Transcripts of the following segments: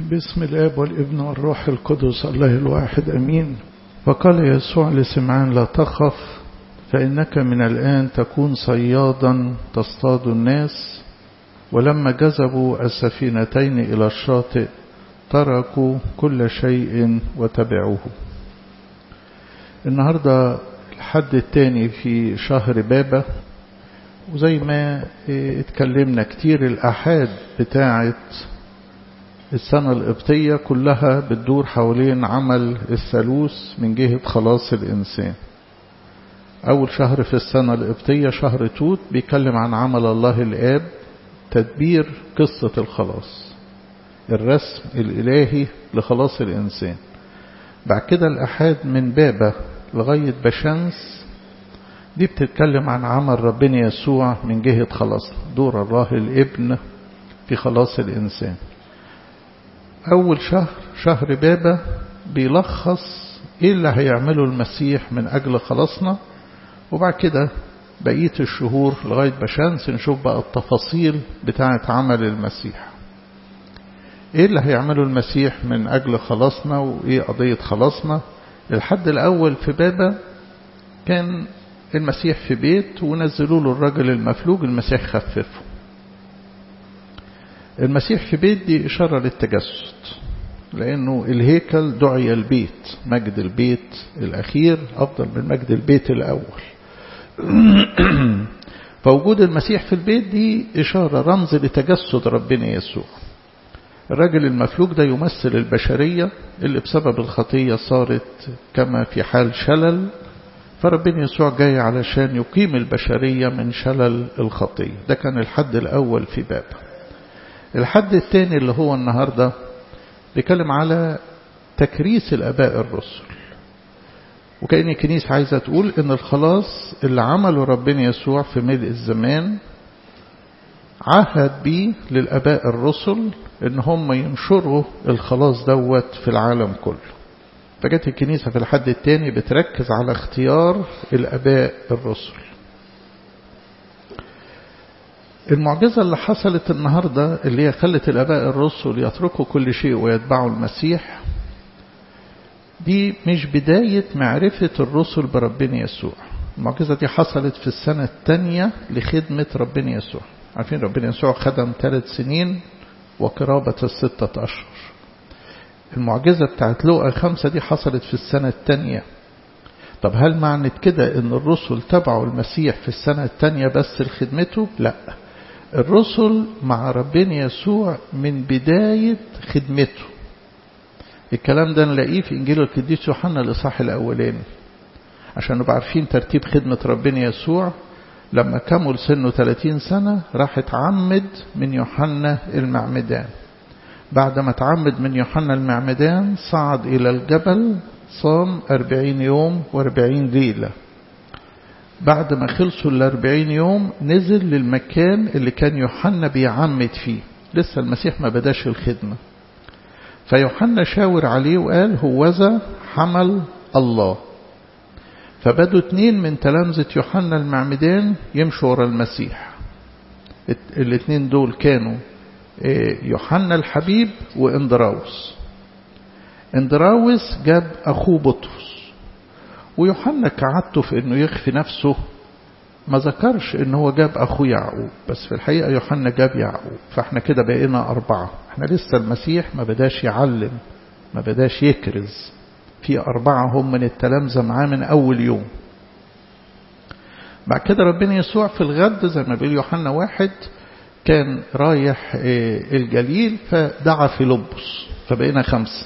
باسم الاب والابن والروح القدس الله الواحد امين وقال يسوع لسمعان لا تخف فانك من الان تكون صيادا تصطاد الناس ولما جذبوا السفينتين الى الشاطئ تركوا كل شيء وتبعوه النهارده الحد الثاني في شهر بابا وزي ما اتكلمنا كتير الأحاد بتاعة السنة القبطية كلها بتدور حوالين عمل الثالوث من جهة خلاص الإنسان أول شهر في السنة القبطية شهر توت بيتكلم عن عمل الله الآب تدبير قصة الخلاص الرسم الإلهي لخلاص الإنسان بعد كده الأحاد من بابا لغاية بشمس دي بتتكلم عن عمل ربنا يسوع من جهة خلاص دور الله الابن في خلاص الإنسان أول شهر شهر بابا بيلخص إيه اللي هيعمله المسيح من أجل خلاصنا وبعد كده بقية الشهور لغاية بشمس نشوف بقى التفاصيل بتاعة عمل المسيح إيه اللي هيعمله المسيح من أجل خلاصنا وإيه قضية خلاصنا الحد الأول في بابا كان المسيح في بيت ونزلوا له الرجل المفلوج المسيح خففه المسيح في بيت دي إشارة للتجسد لأنه الهيكل دعي البيت مجد البيت الأخير أفضل من مجد البيت الأول فوجود المسيح في البيت دي إشارة رمز لتجسد ربنا يسوع الرجل المفلوج ده يمثل البشرية اللي بسبب الخطية صارت كما في حال شلل فربنا يسوع جاي علشان يقيم البشرية من شلل الخطية ده كان الحد الأول في باب الحد الثاني اللي هو النهاردة بيتكلم على تكريس الأباء الرسل وكأن الكنيسة عايزة تقول إن الخلاص اللي عمله ربنا يسوع في ملء الزمان عهد بيه للأباء الرسل إن هم ينشروا الخلاص دوت في العالم كله فجت الكنيسة في الحد الثاني بتركز على اختيار الأباء الرسل المعجزة اللي حصلت النهاردة اللي هي خلت الأباء الرسل يتركوا كل شيء ويتبعوا المسيح دي مش بداية معرفة الرسل بربنا يسوع المعجزة دي حصلت في السنة الثانية لخدمة ربنا يسوع عارفين ربنا يسوع خدم ثلاث سنين وقرابة الستة أشهر المعجزة بتاعت لوقا خمسة دي حصلت في السنة الثانية طب هل معنى كده ان الرسل تبعوا المسيح في السنة الثانية بس لخدمته لا الرسل مع ربنا يسوع من بداية خدمته الكلام ده نلاقيه في انجيل القديس يوحنا الاصحاح الاولاني عشان نبقى عارفين ترتيب خدمة ربنا يسوع لما كمل سنه 30 سنة راح اتعمد من يوحنا المعمدان بعد ما تعمد من يوحنا المعمدان صعد إلى الجبل صام أربعين يوم وأربعين ليلة بعد ما خلصوا الأربعين يوم نزل للمكان اللي كان يوحنا بيعمد فيه لسه المسيح ما بداش الخدمة فيوحنا شاور عليه وقال هوذا حمل الله فبدوا اتنين من تلامذة يوحنا المعمدان يمشوا ورا المسيح الاتنين دول كانوا يوحنا الحبيب واندراوس اندراوس جاب اخوه بطرس ويوحنا كعادته في انه يخفي نفسه ما ذكرش ان هو جاب اخوه يعقوب بس في الحقيقه يوحنا جاب يعقوب فاحنا كده بقينا اربعه احنا لسه المسيح ما بداش يعلم ما بداش يكرز في اربعه هم من التلامذه معاه من اول يوم بعد كده ربنا يسوع في الغد زي ما بيقول يوحنا واحد كان رايح الجليل فدعا فيلبس فبقينا خمسة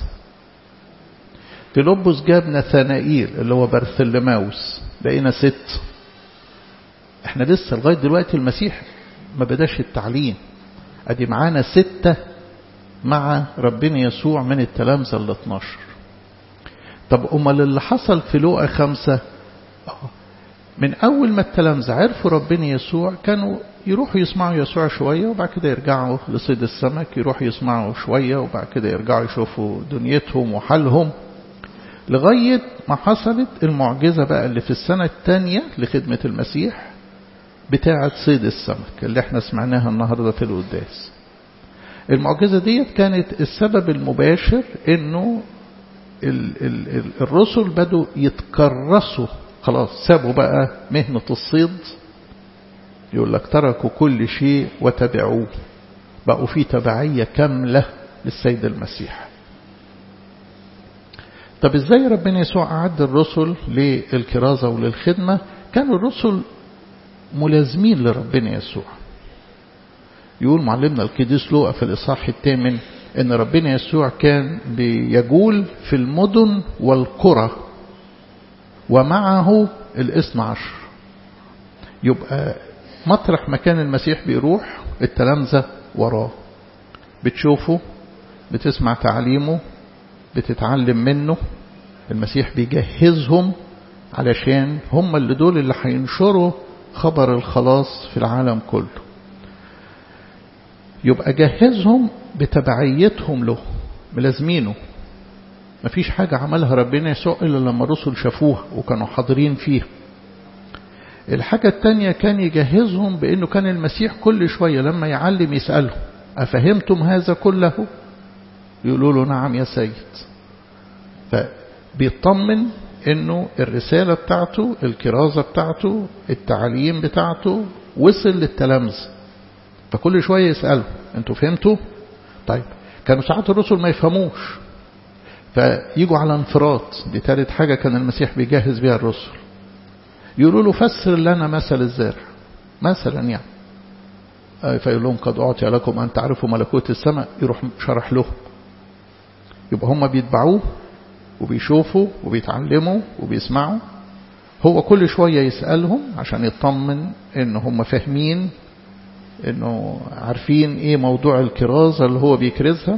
فيلبس جاب نثانائيل اللي هو برثلماوس بقينا ست احنا لسه لغاية دلوقتي المسيح ما بداش التعليم ادي معانا ستة مع ربنا يسوع من التلامذة ال 12 طب امال اللي حصل في لوقا خمسة من أول ما التلامذة عرفوا ربنا يسوع كانوا يروحوا يسمعوا يسوع شوية وبعد كده يرجعوا لصيد السمك يروحوا يسمعوا شوية وبعد كده يرجعوا يشوفوا دنيتهم وحالهم لغاية ما حصلت المعجزة بقى اللي في السنة الثانية لخدمة المسيح بتاعة صيد السمك اللي احنا سمعناها النهاردة في القداس المعجزة ديت كانت السبب المباشر انه ال ال ال الرسل بدوا يتكرسوا خلاص سابوا بقى مهنة الصيد يقول لك تركوا كل شيء وتبعوه بقوا في تبعية كاملة للسيد المسيح طب ازاي ربنا يسوع أعد الرسل للكرازة وللخدمة كانوا الرسل ملازمين لربنا يسوع يقول معلمنا القديس لوقا في الإصحاح الثامن ان ربنا يسوع كان بيجول في المدن والقرى ومعه الاثنى عشر يبقى مطرح مكان المسيح بيروح التلامذة وراه بتشوفه بتسمع تعليمه بتتعلم منه المسيح بيجهزهم علشان هم اللي دول اللي هينشروا خبر الخلاص في العالم كله يبقى جهزهم بتبعيتهم له ملازمينه مفيش حاجة عملها ربنا يسوع إلا لما الرسل شافوها وكانوا حاضرين فيها الحاجة التانية كان يجهزهم بأنه كان المسيح كل شوية لما يعلم يسألهم أفهمتم هذا كله يقولوا له نعم يا سيد فبيطمن أنه الرسالة بتاعته الكرازة بتاعته التعليم بتاعته وصل للتلامذة فكل شوية يسألهم أنتوا فهمتوا طيب كانوا ساعات الرسل ما يفهموش فيجوا على انفراط دي ثالث حاجة كان المسيح بيجهز بيها الرسل يقولوا له فسر لنا مثل الزارع مثلا يعني فيقول لهم قد أعطي لكم أن تعرفوا ملكوت السماء يروح شرح لهم يبقى هم بيتبعوه وبيشوفوا وبيتعلموا وبيسمعوا هو كل شوية يسألهم عشان يطمن ان هم فاهمين انه عارفين ايه موضوع الكرازة اللي هو بيكرزها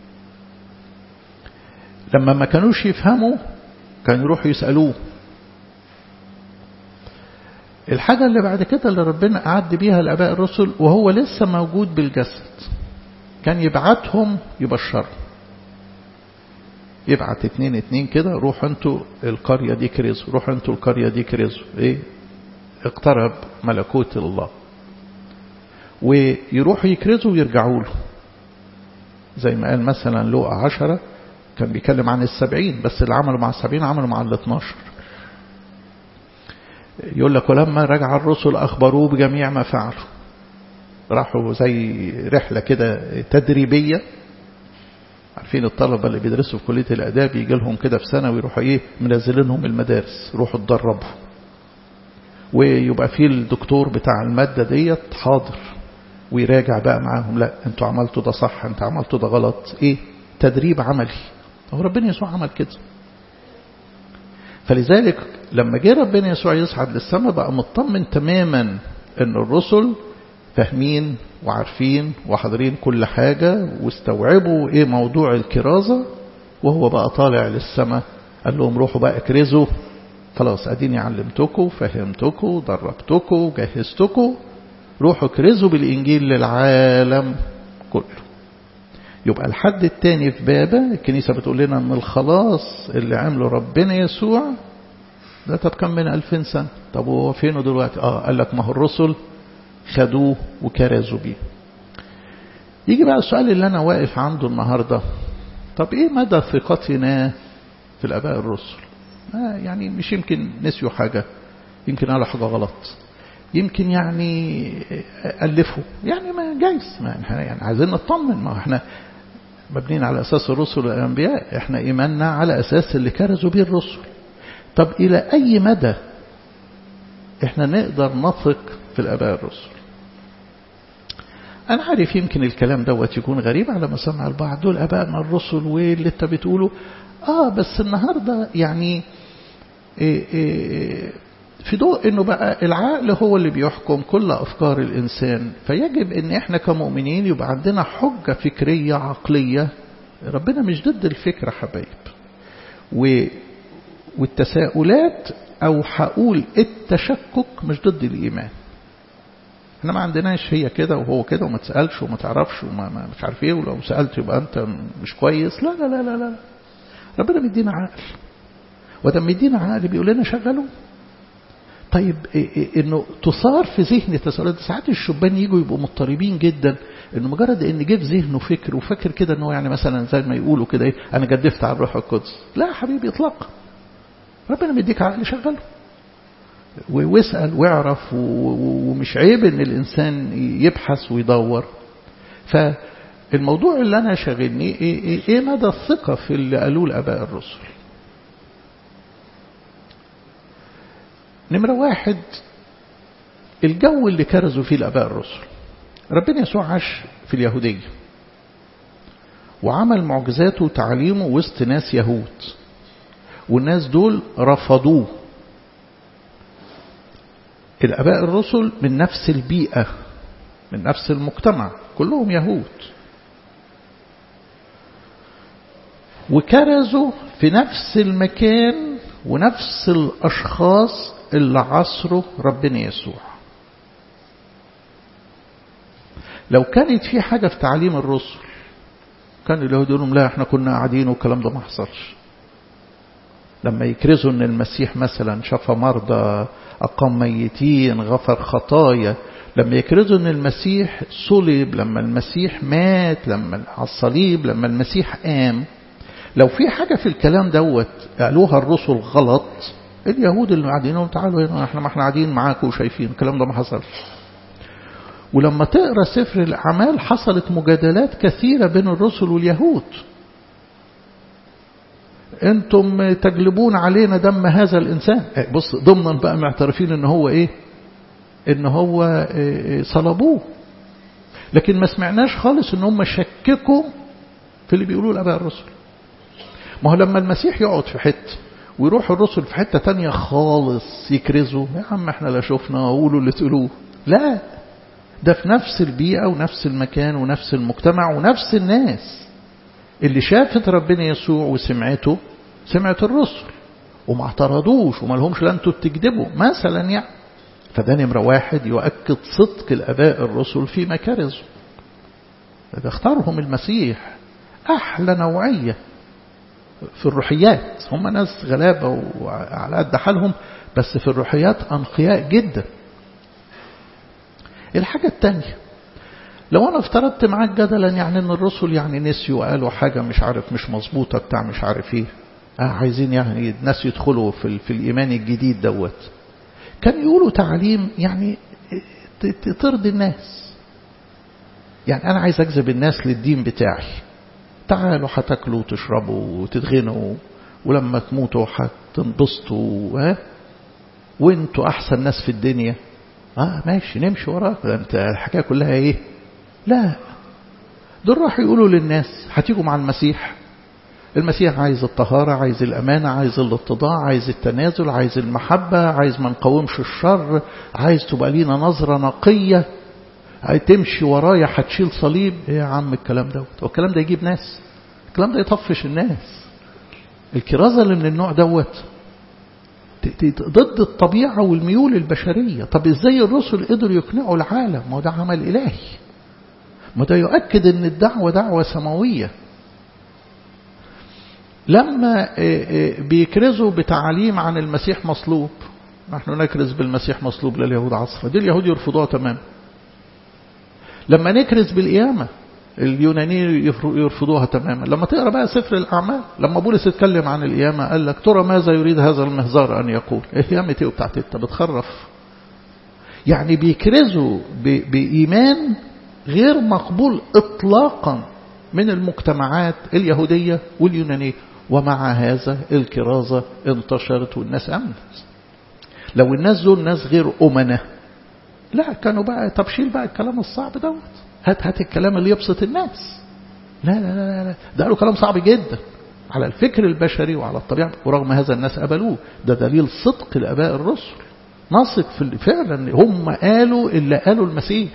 لما ما كانوش يفهموا كانوا يروحوا يسألوه الحاجة اللي بعد كده اللي ربنا أعد بيها الآباء الرسل وهو لسه موجود بالجسد كان يبعتهم يبشرهم يبعت اتنين اتنين كده روحوا انتوا القرية دي كرزوا روحوا انتوا القرية دي كرزوا ايه اقترب ملكوت الله ويروحوا يكرزوا ويرجعوا له زي ما قال مثلا لوقا عشرة كان بيتكلم عن السبعين بس اللي عملوا مع السبعين عملوا مع الاثناشر يقول لك ولما رجع الرسل أخبروه بجميع ما فعلوا راحوا زي رحلة كده تدريبية عارفين الطلبة اللي بيدرسوا في كلية الآداب يجي لهم كده في سنة ويروحوا إيه منزلينهم المدارس روحوا اتدربوا ويبقى في الدكتور بتاع المادة ديت حاضر ويراجع بقى معاهم لا انتوا عملتوا ده صح انتوا عملتوا ده غلط ايه تدريب عملي هو ربنا يسوع عمل كده فلذلك لما جه ربنا يسوع يصعد للسماء بقى مطمن تماما ان الرسل فاهمين وعارفين وحاضرين كل حاجة واستوعبوا ايه موضوع الكرازة وهو بقى طالع للسماء قال لهم روحوا بقى اكرزوا خلاص اديني علمتكم فهمتكم دربتكم جهزتكم روحوا اكرزوا بالانجيل للعالم كله يبقى الحد الثاني في بابا الكنيسة بتقول لنا ان الخلاص اللي عمله ربنا يسوع ده طب كم من ألفين سنة طب هو فينه دلوقتي اه قال لك ما هو الرسل خدوه وكرزوا بيه يجي بقى السؤال اللي أنا واقف عنده النهاردة طب إيه مدى ثقتنا في الآباء الرسل آه يعني مش يمكن نسيوا حاجة يمكن قالوا حاجة غلط يمكن يعني ألفوا يعني ما جايز ما احنا يعني عايزين نطمن ما احنا مبنيين على أساس الرسل والأنبياء احنا إيماننا على أساس اللي كرزوا بيه الرسل طب إلى أي مدى احنا نقدر نثق في الآباء الرسل أنا عارف يمكن الكلام دوت يكون غريب على مسمع البعض دول أبائنا الرسل واللي أنت بتقوله آه بس النهاردة يعني إيه إيه في ضوء انه بقى العقل هو اللي بيحكم كل افكار الانسان فيجب ان احنا كمؤمنين يبقى عندنا حجة فكرية عقلية ربنا مش ضد الفكرة حبايب و والتساؤلات او هقول التشكك مش ضد الايمان احنا ما عندناش هي كده وهو كده وما تسالش وما تعرفش وما ما مش عارف ايه ولو سالت يبقى انت مش كويس لا لا لا لا, لا. ربنا مدينا عقل ودم مدينا عقل بيقول لنا شغلوا طيب إيه إيه انه تصار في ذهن تساؤلات ساعات الشبان يجوا يبقوا مضطربين جدا انه مجرد ان جه في ذهنه فكر وفكر كده ان هو يعني مثلا زي ما يقولوا كده ايه انا جدفت على الروح القدس لا يا حبيبي اطلاقا ربنا مديك عقل شغله واسال واعرف ومش عيب ان الانسان يبحث ويدور فالموضوع اللي انا شاغلني ايه, إيه, إيه مدى الثقه في اللي قالوه الاباء الرسل نمره واحد الجو اللي كرزوا فيه الاباء الرسل ربنا يسوع عاش في اليهوديه وعمل معجزاته وتعليمه وسط ناس يهود والناس دول رفضوه الاباء الرسل من نفس البيئه من نفس المجتمع كلهم يهود وكرزوا في نفس المكان ونفس الاشخاص اللي عصروا ربنا يسوع لو كانت في حاجة في تعليم الرسل كان اليهود يقولون لا احنا كنا قاعدين والكلام ده ما حصلش لما يكرزوا ان المسيح مثلا شفى مرضى اقام ميتين غفر خطايا لما يكرزوا ان المسيح صلب لما المسيح مات لما على الصليب لما المسيح قام لو في حاجة في الكلام دوت قالوها الرسل غلط اليهود اللي قاعدين يقولوا تعالوا هنا احنا ما احنا قاعدين معاكم وشايفين الكلام ده ما حصلش ولما تقرا سفر الاعمال حصلت مجادلات كثيره بين الرسل واليهود انتم تجلبون علينا دم هذا الانسان بص ضمنا بقى معترفين ان هو ايه ان هو صلبوه لكن ما سمعناش خالص ان هم شككوا في اللي بيقولوه الاباء الرسل ما هو لما المسيح يقعد في حته ويروح الرسل في حته تانية خالص يكرزوا يا عم احنا لا شفنا قولوا اللي تقولوه لا ده في نفس البيئة ونفس المكان ونفس المجتمع ونفس الناس اللي شافت ربنا يسوع وسمعته سمعت الرسل وما اعترضوش وما لهمش لا انتوا بتكذبوا مثلا يعني فده نمرة واحد يؤكد صدق الآباء الرسل في مكارزه ده اختارهم المسيح أحلى نوعية في الروحيات هم ناس غلابة وعلى قد حالهم بس في الروحيات أنقياء جدا الحاجة التانية لو أنا افترضت معاك جدلا يعني أن الرسل يعني نسيوا وقالوا حاجة مش عارف مش مظبوطة بتاع مش عارف إيه آه عايزين يعني الناس يدخلوا في, في الإيمان الجديد دوت كان يقولوا تعليم يعني ترضي الناس يعني أنا عايز أجذب الناس للدين بتاعي تعالوا هتاكلوا وتشربوا وتتغنوا ولما تموتوا هتنبسطوا ها وانتوا أحسن ناس في الدنيا اه ماشي نمشي وراك ده انت الحكايه كلها ايه لا دول راحوا يقولوا للناس هتيجوا مع المسيح المسيح عايز الطهارة عايز الأمانة عايز الاتضاع عايز التنازل عايز المحبة عايز ما نقاومش الشر عايز تبقى لينا نظرة نقية تمشي ورايا هتشيل صليب ايه يا عم الكلام دوت والكلام ده يجيب ناس الكلام ده يطفش الناس الكرازة اللي من النوع دوت ضد الطبيعة والميول البشرية طب ازاي الرسل قدروا يقنعوا العالم ما ده عمل إلهي ما ده يؤكد ان الدعوة دعوة سماوية لما بيكرزوا بتعاليم عن المسيح مصلوب نحن نكرز بالمسيح مصلوب لليهود عصرا دي اليهود يرفضوها تمام لما نكرز بالقيامة اليونانيين يرفضوها تماما لما تقرا بقى سفر الاعمال لما بولس اتكلم عن القيامه قال لك ترى ماذا يريد هذا المهزار ان يقول ايه قيامه ايه بتاعت انت بتخرف يعني بيكرزوا بايمان غير مقبول اطلاقا من المجتمعات اليهوديه واليونانيه ومع هذا الكرازه انتشرت والناس امنت لو الناس دول ناس غير امنه لا كانوا بقى طب شيل بقى الكلام الصعب دوت هات هات الكلام اللي يبسط الناس لا لا لا لا ده قالوا كلام صعب جدا على الفكر البشري وعلى الطبيعة ورغم هذا الناس قبلوه ده دليل صدق الآباء الرسل نثق في فعلا هم قالوا اللي قالوا المسيح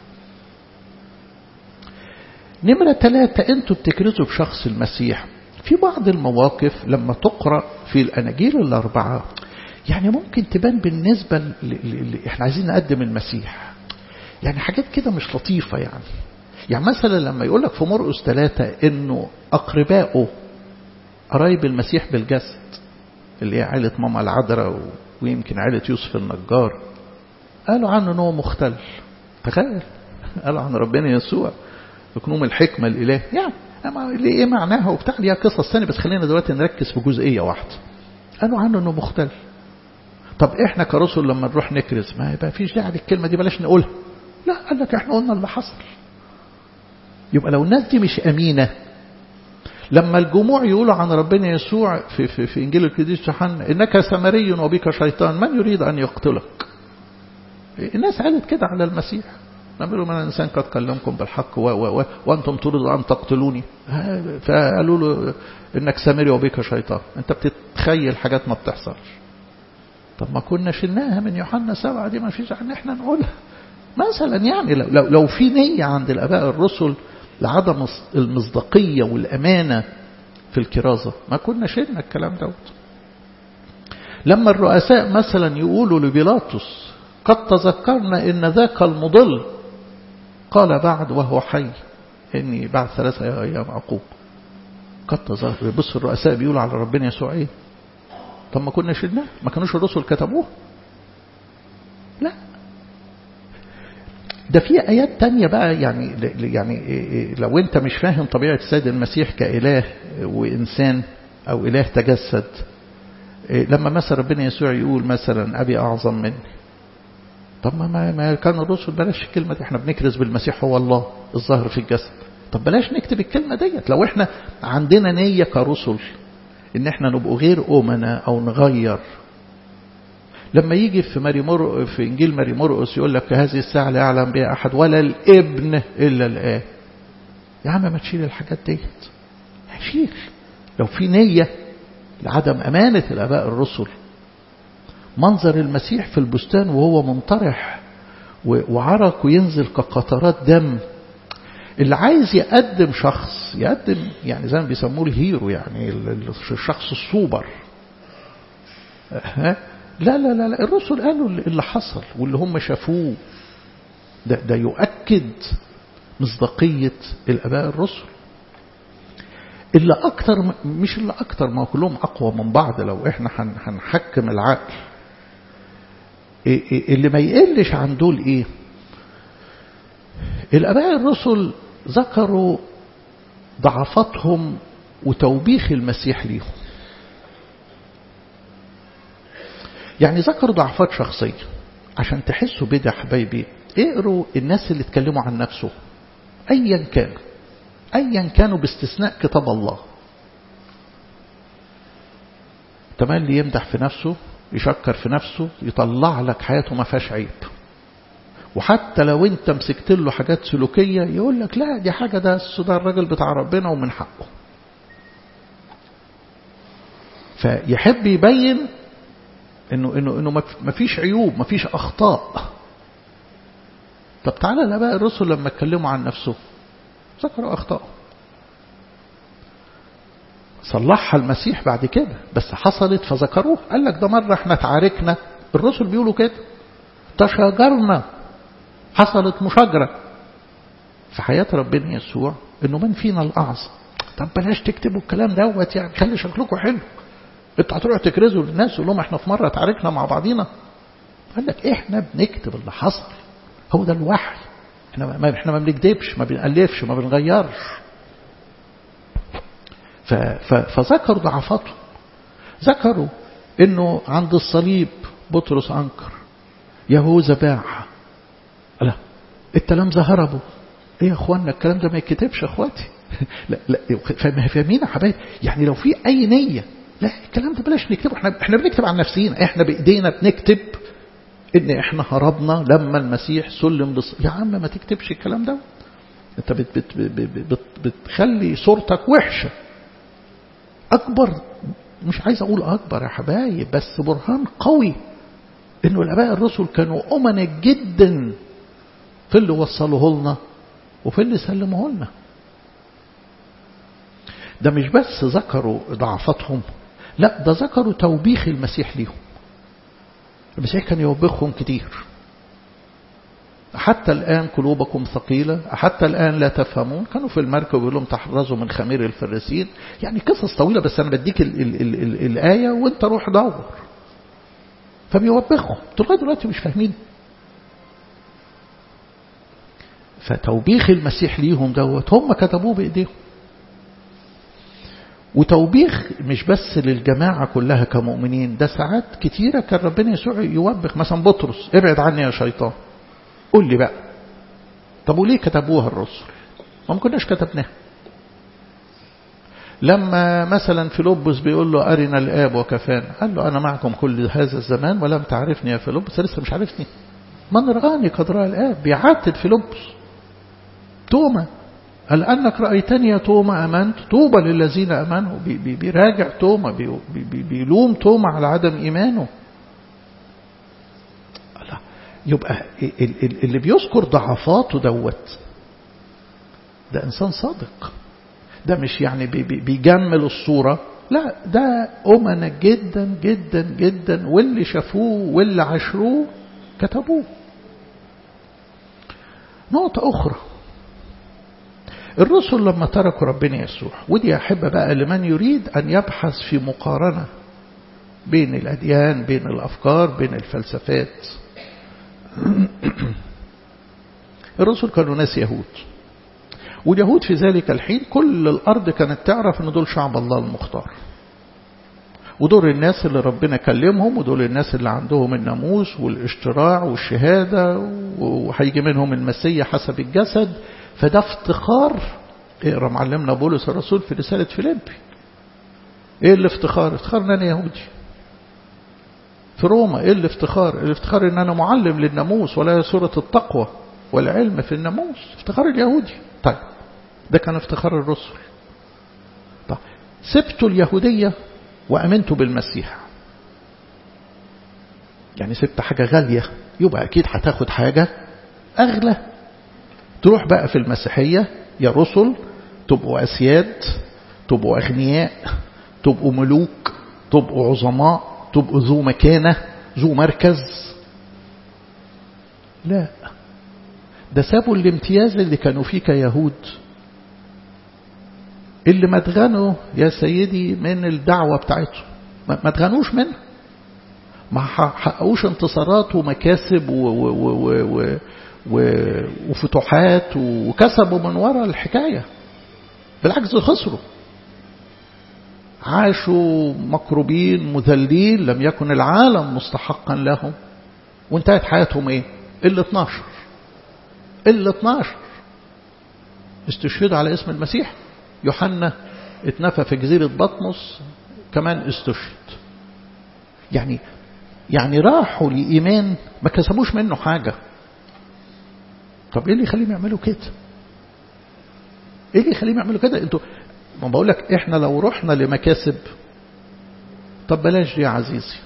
نمرة ثلاثة انتوا بتكرزوا بشخص المسيح في بعض المواقف لما تقرأ في الأناجيل الأربعة يعني ممكن تبان بالنسبة اللي احنا عايزين نقدم المسيح يعني حاجات كده مش لطيفة يعني يعني مثلا لما يقول لك في مرقس ثلاثة انه اقربائه قرايب المسيح بالجسد اللي هي عائلة ماما العذراء ويمكن عائلة يوسف النجار قالوا عنه ان هو مختل تخيل قالوا عن ربنا يسوع يكونوا الحكمة الإله يعني أما إيه معناها وبتاع ليها قصص ثانية بس خلينا دلوقتي نركز في جزئية واحدة قالوا عنه أنه مختلف طب إحنا كرسل لما نروح نكرز ما يبقى فيش داعي للكلمة دي بلاش نقولها لا قال لك إحنا قلنا اللي حصل يبقى لو الناس دي مش أمينة لما الجموع يقولوا عن ربنا يسوع في, في, في إنجيل القديس يوحنا إنك سمري وبك شيطان من يريد أن يقتلك الناس قالت كده على المسيح نقول من الإنسان قد كلمكم بالحق و و و وأنتم تريدوا أن تقتلوني فقالوا له إنك سامري وبك شيطان أنت بتتخيل حاجات ما بتحصلش طب ما كنا شلناها من يوحنا سبعة دي ما فيش عن إحنا نقولها مثلا يعني لو, لو, لو في نية عند الآباء الرسل لعدم المصداقية والأمانة في الكرازة ما كنا شلنا الكلام دوت لما الرؤساء مثلا يقولوا لبيلاطس قد تذكرنا إن ذاك المضل قال بعد وهو حي إني بعد ثلاثة أيام أقوم قد تذكر بص الرؤساء بيقولوا على ربنا يسوع إيه طب ما كنا شلناه ما كانوش الرسل كتبوه لا ده في آيات تانية بقى يعني يعني لو أنت مش فاهم طبيعة السيد المسيح كإله وإنسان أو إله تجسد لما مثلا ربنا يسوع يقول مثلا أبي أعظم مني طب ما, ما كان الرسل بلاش الكلمة دي احنا بنكرز بالمسيح هو الله الظاهر في الجسد طب بلاش نكتب الكلمة ديت لو احنا عندنا نية كرسل ان احنا نبقوا غير أمنا أو نغير لما يجي في ماري مر... في إنجيل ماري مرقس يقول لك هذه الساعة لا يعلم بها أحد ولا الابن إلا الآب يا عم ما تشيل الحاجات ديت هشيل لو في نية لعدم أمانة الآباء الرسل منظر المسيح في البستان وهو منطرح وعرق وينزل كقطرات دم اللي عايز يقدم شخص يقدم يعني زي ما بيسموه الهيرو يعني الشخص السوبر ها لا لا لا, لا الرسل قالوا اللي حصل واللي هم شافوه ده, ده يؤكد مصداقية الآباء الرسل اللي أكتر مش اللي أكتر ما كلهم أقوى من بعض لو إحنا هنحكم العقل اللي ما يقلش عن دول إيه الآباء الرسل ذكروا ضعفاتهم وتوبيخ المسيح ليهم يعني ذكروا ضعفات شخصية عشان تحسوا بده يا حبايبي اقروا الناس اللي اتكلموا عن نفسه ايا كانوا ايا كانوا باستثناء كتاب الله تملي يمدح في نفسه يشكر في نفسه يطلع لك حياته ما فيهاش عيب وحتى لو انت مسكت له حاجات سلوكية يقول لك لا دي حاجة ده ده الراجل بتاع ربنا ومن حقه فيحب يبين انه انه انه ما فيش عيوب ما فيش اخطاء طب تعالى الاباء الرسل لما اتكلموا عن نفسه ذكروا اخطاء صلحها المسيح بعد كده بس حصلت فذكروه قال لك ده مرة احنا تعاركنا الرسل بيقولوا كده تشاجرنا حصلت مشاجرة في حياة ربنا يسوع انه من فينا الاعظم طب بلاش تكتبوا الكلام دوت يعني خلي شكلكم حلو انتوا هتروحوا تكرزوا للناس تقول لهم احنا في مره تعاركنا مع بعضينا قال لك احنا بنكتب اللي حصل هو ده الوحي احنا ما احنا ما بنكذبش ما بنالفش ما بنغيرش فذكروا ضعفاته ذكروا انه عند الصليب بطرس انكر يهوذا باع لا التلامذه هربوا ايه يا اخوانا الكلام ده ما يتكتبش يا اخواتي لا لا فاهمين يا حبايبي يعني لو في اي نيه لا الكلام ده بلاش نكتبه احنا احنا بنكتب عن نفسينا احنا بايدينا بنكتب ان احنا هربنا لما المسيح سلم بص... يا عم ما تكتبش الكلام ده انت بت بت بت بت بتخلي صورتك وحشه اكبر مش عايز اقول اكبر يا حبايب بس برهان قوي انه الاباء الرسل كانوا امنا جدا في اللي وصلوه لنا وفي اللي سلموه لنا ده مش بس ذكروا ضعفاتهم لا ده ذكروا توبيخ المسيح ليهم المسيح كان يوبخهم كتير حتى الآن قلوبكم ثقيلة حتى الآن لا تفهمون كانوا في المركب يقول لهم تحرزوا من خمير الفريسين يعني قصص طويلة بس أنا بديك ال ال ال ال الآية وانت روح دور فبيوبخهم لغاية دلوقتي مش فاهمين فتوبيخ المسيح ليهم دوت هم كتبوه بإيديهم وتوبيخ مش بس للجماعة كلها كمؤمنين ده ساعات كتيرة كان ربنا يسوع يوبخ مثلا بطرس ابعد عني يا شيطان قول لي بقى طب وليه كتبوها الرسل ما كناش كتبناها لما مثلا فيلبس بيقول له أرنا الآب وكفانا قال له أنا معكم كل هذا الزمان ولم تعرفني يا فيلبس لسه مش عارفني من رآني قد رأى الآب بيعاتب فيلبس توما قال أنك رأيتني يا توما أمنت طوبى للذين أمنوا بي بي بيراجع توما بي بي بيلوم توما على عدم إيمانه الله يبقى اللي بيذكر ضعفاته دوت ده إنسان صادق ده مش يعني بي بيجمل الصورة لا ده أمنة جدا جدا جدا واللي شافوه واللي عاشروه كتبوه نقطة أخرى الرسل لما تركوا ربنا يسوع ودي أحب بقى لمن يريد أن يبحث في مقارنة بين الأديان بين الأفكار بين الفلسفات الرسل كانوا ناس يهود واليهود في ذلك الحين كل الأرض كانت تعرف أن دول شعب الله المختار ودول الناس اللي ربنا كلمهم ودول الناس اللي عندهم الناموس والاشتراع والشهادة وهيجي منهم المسيح حسب الجسد فده افتخار اقرا معلمنا بولس الرسول في رسالة فيليبي ايه الافتخار افتخار ان انا يهودي في روما ايه الافتخار الافتخار ان انا معلم للناموس ولا سورة التقوى والعلم في الناموس افتخار اليهودي طيب ده كان افتخار الرسل طيب سبتوا اليهودية وأمنتوا بالمسيح يعني سبت حاجة غالية يبقى أكيد هتاخد حاجة أغلى تروح بقى في المسيحية يا رسل تبقوا أسياد تبقوا أغنياء تبقوا ملوك تبقوا عظماء تبقوا ذو مكانة ذو مركز لا ده سابوا الامتياز اللي كانوا فيه كيهود اللي ما تغنوا يا سيدي من الدعوة بتاعتهم ما تغنوش منها ما حققوش انتصارات ومكاسب و و و و و وفتوحات وكسبوا من وراء الحكاية بالعكس خسروا عاشوا مكروبين مذلين لم يكن العالم مستحقا لهم وانتهت حياتهم ايه ال 12 ال 12 استشهدوا على اسم المسيح يوحنا اتنفى في جزيرة بطمس كمان استشهد يعني يعني راحوا لإيمان ما كسبوش منه حاجة طب ايه اللي يخليهم يعملوا كده ايه اللي يخليهم يعملوا كده انتوا ما بقول لك احنا لو رحنا لمكاسب طب بلاش دي يا عزيزي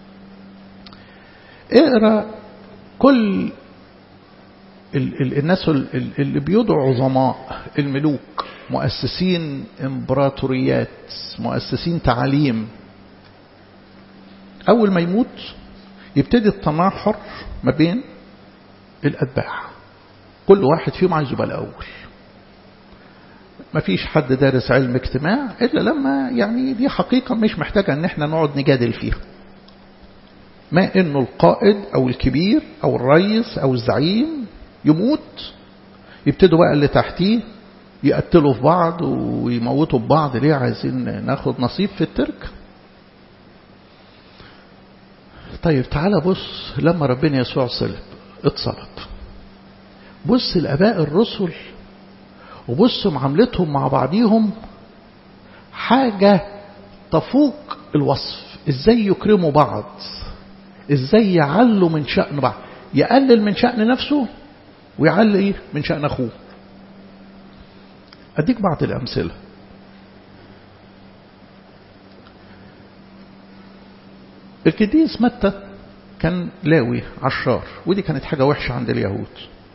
اقرا كل ال ال الناس اللي بيدعوا عظماء الملوك مؤسسين امبراطوريات مؤسسين تعاليم اول ما يموت يبتدي التناحر ما بين الاتباع كل واحد فيهم عايز يبقى الاول ما فيش حد دارس علم اجتماع إلا لما يعني دي حقيقة مش محتاجة ان احنا نقعد نجادل فيها ما انه القائد او الكبير او الرئيس او الزعيم يموت يبتدوا بقى اللي تحتيه يقتلوا في بعض ويموتوا في بعض ليه عايزين ناخد نصيب في الترك طيب تعالى بص لما ربنا يسوع صلب اتصلب بص الاباء الرسل وبص معاملتهم مع بعضيهم حاجة تفوق الوصف ازاي يكرموا بعض ازاي يعلوا من شأن بعض يقلل من شأن نفسه ويعلي ايه من شأن اخوه اديك بعض الامثلة القديس متى كان لاوي عشار ودي كانت حاجة وحشة عند اليهود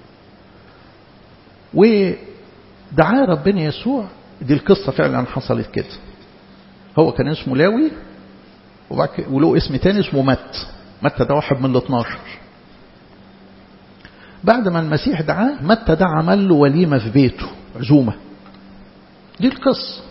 ودعاه ربنا يسوع دي القصة فعلا حصلت كده هو كان اسمه لاوي وله اسم تاني اسمه مت متى ده واحد من ال 12 بعد ما المسيح دعاه متى ده عمل له وليمة في بيته عزومة دي القصة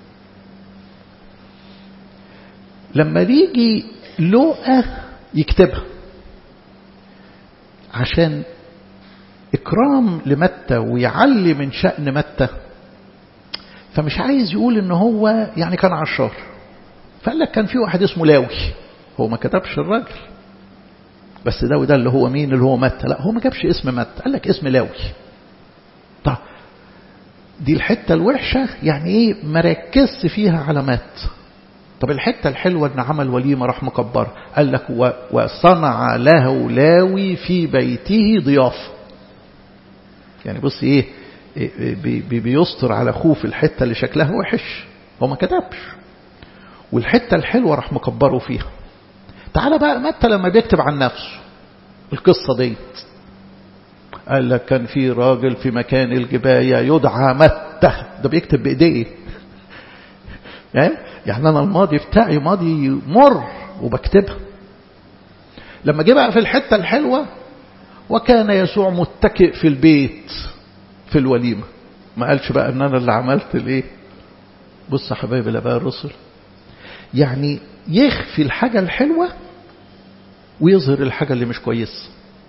لما يجي لوقا يكتبها عشان إكرام لمتى ويعلي من شأن متى فمش عايز يقول إن هو يعني كان عشار فقال لك كان في واحد اسمه لاوي هو ما كتبش الراجل بس ده وده اللي هو مين اللي هو متى لا هو ما جابش اسم متى قال لك اسم لاوي طب دي الحتة الوحشة يعني ايه مركزش فيها علامات طب الحتة الحلوة ان عمل وليمة راح مكبر قال لك وصنع له لاوي في بيته ضيافة يعني بص ايه بي بيستر على اخوه في الحتة اللي شكلها وحش هو ما كتبش والحتة الحلوة راح مكبره فيها تعال بقى متى لما بيكتب عن نفسه القصة ديت قال لك كان في راجل في مكان الجباية يدعى متى ده بيكتب بإيديه يعني يعني أنا الماضي بتاعي ماضي مر وبكتبها لما جه بقى في الحتة الحلوة وكان يسوع متكئ في البيت في الوليمة ما قالش بقى ان انا اللي عملت الايه بص يا حبايبي الاباء الرسل يعني يخفي الحاجة الحلوة ويظهر الحاجة اللي مش كويسة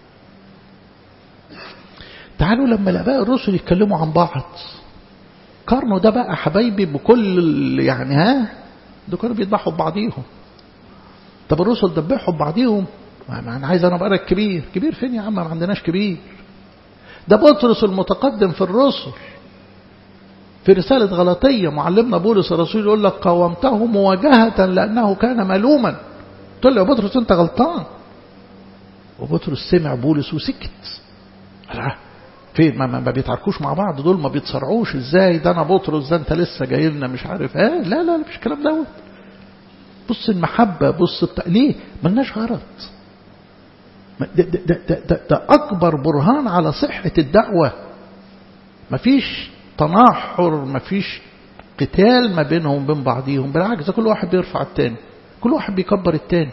تعالوا لما الاباء الرسل يتكلموا عن بعض قارنوا ده بقى حبايبي بكل يعني ها ده كانوا بيذبحوا ببعضيهم طب الرسل ذبحوا ببعضيهم ما انا عايز انا ابقى كبير كبير فين يا عم ما عندناش كبير ده بطرس المتقدم في الرسل في رسالة غلطية معلمنا بولس الرسول يقول لك قاومته مواجهة لأنه كان ملوما قلت له يا بطرس أنت غلطان وبطرس سمع بولس وسكت لا فين ما, ما بيتعاركوش مع بعض دول ما بيتصارعوش ازاي ده انا بطرس ده انت لسه جاي لنا مش عارف ايه لا لا مش الكلام دوت بص المحبة بص الت... ليه ملناش غرض ده, ده, ده, ده, ده أكبر برهان على صحة الدعوة مفيش تناحر مفيش قتال ما بينهم وبين بعضيهم بالعكس كل واحد بيرفع التاني كل واحد بيكبر التاني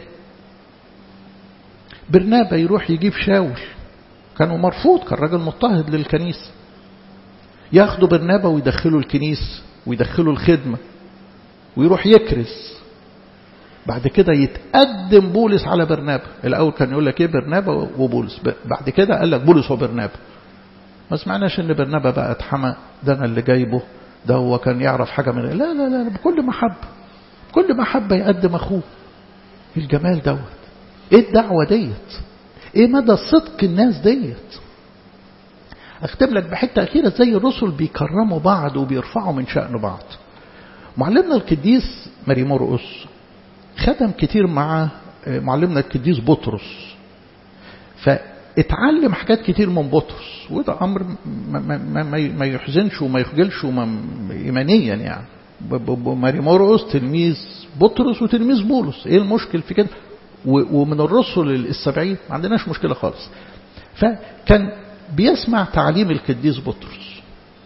برنابا يروح يجيب شاول كانوا مرفوض كان راجل مضطهد للكنيسة ياخدوا برنابا ويدخلوا الكنيسة ويدخلوا الخدمة ويروح يكرز بعد كده يتقدم بولس على برنابا الأول كان يقول لك إيه برنابا وبولس بعد كده قال لك بولس وبرنابا ما سمعناش إن برنابا بقى اتحمى ده أنا اللي جايبه ده هو كان يعرف حاجة من لا لا لا بكل محبة كل محبة يقدم أخوه الجمال دوت إيه الدعوة ديت إيه مدى صدق الناس ديت أختم لك بحتة أخيرة زي الرسل بيكرموا بعض وبيرفعوا من شأن بعض معلمنا القديس ماري مرقس خدم كتير مع معلمنا القديس بطرس فاتعلم حاجات كتير من بطرس وده أمر ما, ما, ما, ما يحزنش وما يخجلش وما إيمانيا يعني ماري مرقس تلميذ بطرس وتلميذ بولس ايه المشكل في كده ومن الرسل السبعين ما عندناش مشكلة خالص فكان بيسمع تعليم القديس بطرس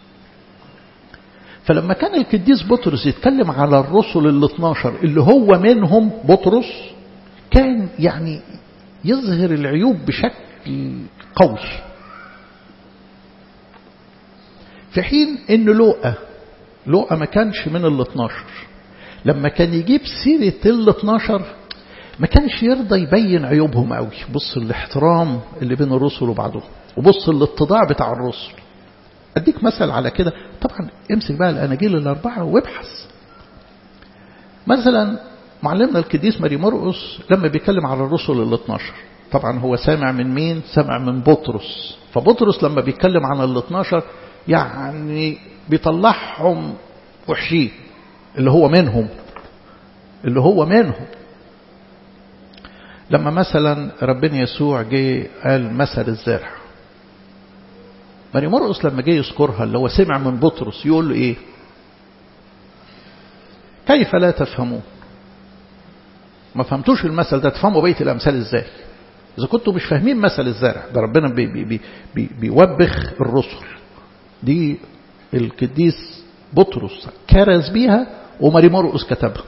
فلما كان القديس بطرس يتكلم على الرسل ال 12 اللي هو منهم بطرس كان يعني يظهر العيوب بشكل قوي في حين ان لوقا لوقا ما كانش من ال 12 لما كان يجيب سيرة ال 12 ما كانش يرضى يبين عيوبهم قوي بص الاحترام اللي بين الرسل وبعضهم وبص الاتضاع بتاع الرسل أديك مثل على كده طبعا امسك بقى الأناجيل الأربعة وابحث مثلا معلمنا القديس ماري مرقس لما بيتكلم على الرسل ال 12 طبعا هو سامع من مين سامع من بطرس فبطرس لما بيتكلم عن ال 12 يعني بيطلعهم وحشين اللي هو منهم اللي هو منهم لما مثلا ربنا يسوع جه قال مثل الزارع ماري مرقس لما جه يذكرها اللي هو سمع من بطرس يقول له ايه كيف لا تفهمون ما فهمتوش المثل ده تفهموا بقيه الامثال ازاي اذا كنتوا مش فاهمين مثل الزارع ده ربنا بي بي بي بي بيوبخ الرسل دي القديس بطرس كرز بيها وماري مرقس كتبها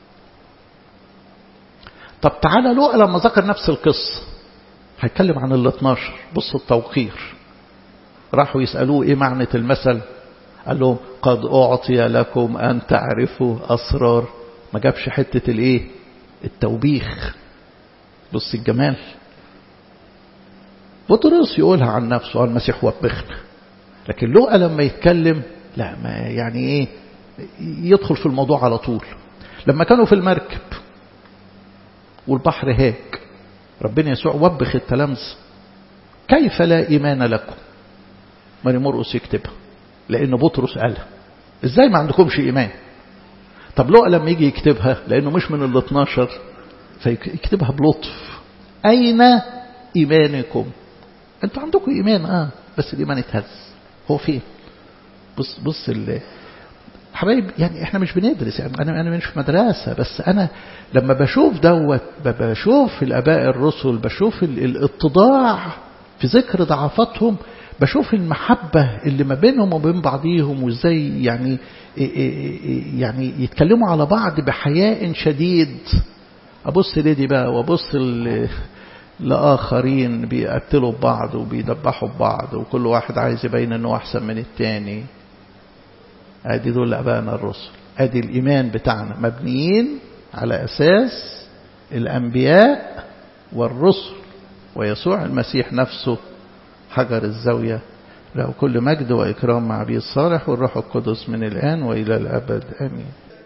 طب تعالى لوقا لما ذكر نفس القصة هيتكلم عن ال 12 بص التوقير راحوا يسألوه ايه معنى المثل قال لهم قد أعطي لكم أن تعرفوا أسرار ما جابش حتة الايه التوبيخ بص الجمال بطرس يقولها عن نفسه المسيح وبخنا لكن لوقا لما يتكلم لا ما يعني ايه يدخل في الموضوع على طول لما كانوا في المركب والبحر هاك ربنا يسوع وبخ التلامذة كيف لا إيمان لكم ماري مرقس يكتبها لأن بطرس قالها إزاي ما عندكمش إيمان طب لوقا لما يجي يكتبها لأنه مش من ال 12 فيكتبها بلطف أين إيمانكم أنتوا عندكم إيمان آه بس الإيمان اتهز هو فين بص بص ال حبايب يعني احنا مش بندرس يعني انا انا مش في مدرسه بس انا لما بشوف دوت بشوف الاباء الرسل بشوف الاتضاع في ذكر ضعفاتهم بشوف المحبة اللي ما بينهم وبين بعضيهم وازاي يعني يعني يتكلموا على بعض بحياء شديد ابص لدي بقى وابص لآخرين بيقتلوا ببعض وبيدبحوا ببعض وكل واحد عايز يبين انه احسن من التاني ادي دول ابائنا الرسل ادي الايمان بتاعنا مبنيين على اساس الانبياء والرسل ويسوع المسيح نفسه حجر الزاوية له كل مجد وإكرام مع أبي الصالح والروح القدس من الآن وإلى الأبد آمين